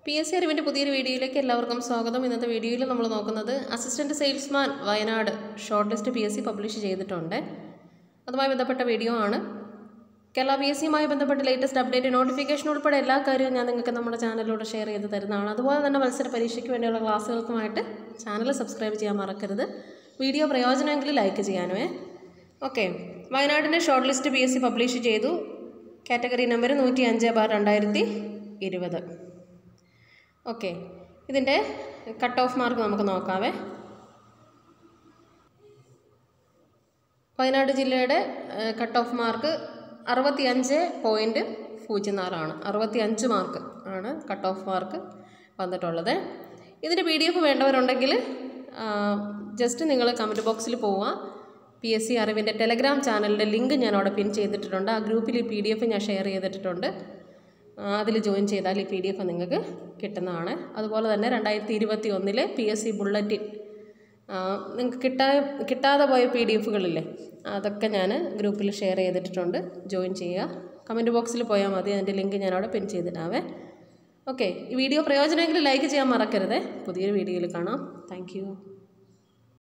P S C അറിവിൻ്റെ പുതിയൊരു വീഡിയോയിലേക്ക് എല്ലാവർക്കും സ്വാഗതം ഇന്നത്തെ വീഡിയോയിൽ നമ്മൾ നോക്കുന്നത് assistant salesman Wayanad short list P S C publish ചെയ്തിട്ടുണ്ട് അതുമായി ബന്ധപ്പെട്ട വീഡിയോ ആണ് കേരള പി എസ് സിയുമായി ബന്ധപ്പെട്ട ലേറ്റസ്റ്റ് അപ്ഡേറ്റ് നോട്ടിഫിക്കേഷൻ ഉൾപ്പെടെ എല്ലാ കാര്യവും ഞാൻ നിങ്ങൾക്ക് നമ്മുടെ ചാനലിലൂടെ ഷെയർ ചെയ്ത് തരുന്നതാണ് അതുപോലെ തന്നെ മത്സര പരീക്ഷയ്ക്ക് വേണ്ടിയുള്ള ക്ലാസ്സുകൾക്കുമായിട്ട് ചാനൽ സബ്സ്ക്രൈബ് ചെയ്യാൻ മറക്കരുത് വീഡിയോ പ്രയോജനമെങ്കിൽ ലൈക്ക് ചെയ്യാനുമേ ഓക്കെ വയനാടിൻ്റെ short list P S C publish ചെയ്തു കാറ്റഗറി നമ്പർ നൂറ്റി അഞ്ച് ബാർ രണ്ടായിരത്തി ഇരുപത് ഓക്കെ ഇതിൻ്റെ കട്ട് ഓഫ് മാർക്ക് നമുക്ക് നോക്കാവേ വയനാട് ജില്ലയുടെ കട്ട് ഓഫ് മാർക്ക് അറുപത്തി അഞ്ച് പോയിൻറ്റ് പൂജ്യം നാലാണ് അറുപത്തി അഞ്ച് മാർക്ക് ആണ് കട്ട് ഓഫ് മാർക്ക് വന്നിട്ടുള്ളത് ഇതിൻ്റെ പി ഡി എഫ് വേണ്ടവരുണ്ടെങ്കിൽ ജസ്റ്റ് നിങ്ങൾ കമൻറ്റ് ബോക്സിൽ പോവുക പി എസ് സി അറിവിൻ്റെ ടെലഗ്രാം ചാനലിൻ്റെ ലിങ്ക് ഞാൻ അവിടെ പിൻ ചെയ്തിട്ടുണ്ട് ആ ഗ്രൂപ്പിൽ ഈ പി ഡി എഫ് ഞാൻ ഷെയർ ചെയ്തിട്ടുണ്ട് അതിൽ ജോയിൻ ചെയ്താൽ ഈ പി ഡി എഫ് നിങ്ങൾക്ക് കിട്ടുന്നതാണ് അതുപോലെ തന്നെ രണ്ടായിരത്തി ഇരുപത്തി ഒന്നിലെ പി എസ് സി ബുള്ളറ്റിൻ നിങ്ങൾക്ക് കിട്ടാ കിട്ടാതെ പോയ പി ഡി എഫുകളില്ലേ അതൊക്കെ ഞാൻ ഗ്രൂപ്പിൽ ഷെയർ ചെയ്തിട്ടുണ്ട് ജോയിൻ ചെയ്യുക കമൻറ്റ് ബോക്സിൽ പോയാൽ മതി അതിൻ്റെ ലിങ്ക് ഞാൻ അവിടെ പിൻ ചെയ്തിട്ടാവേ ഓക്കെ ഈ വീഡിയോ പ്രയോജനമെങ്കിൽ ലൈക്ക് ചെയ്യാൻ മറക്കരുതേ പുതിയൊരു വീഡിയോയിൽ കാണാം താങ്ക്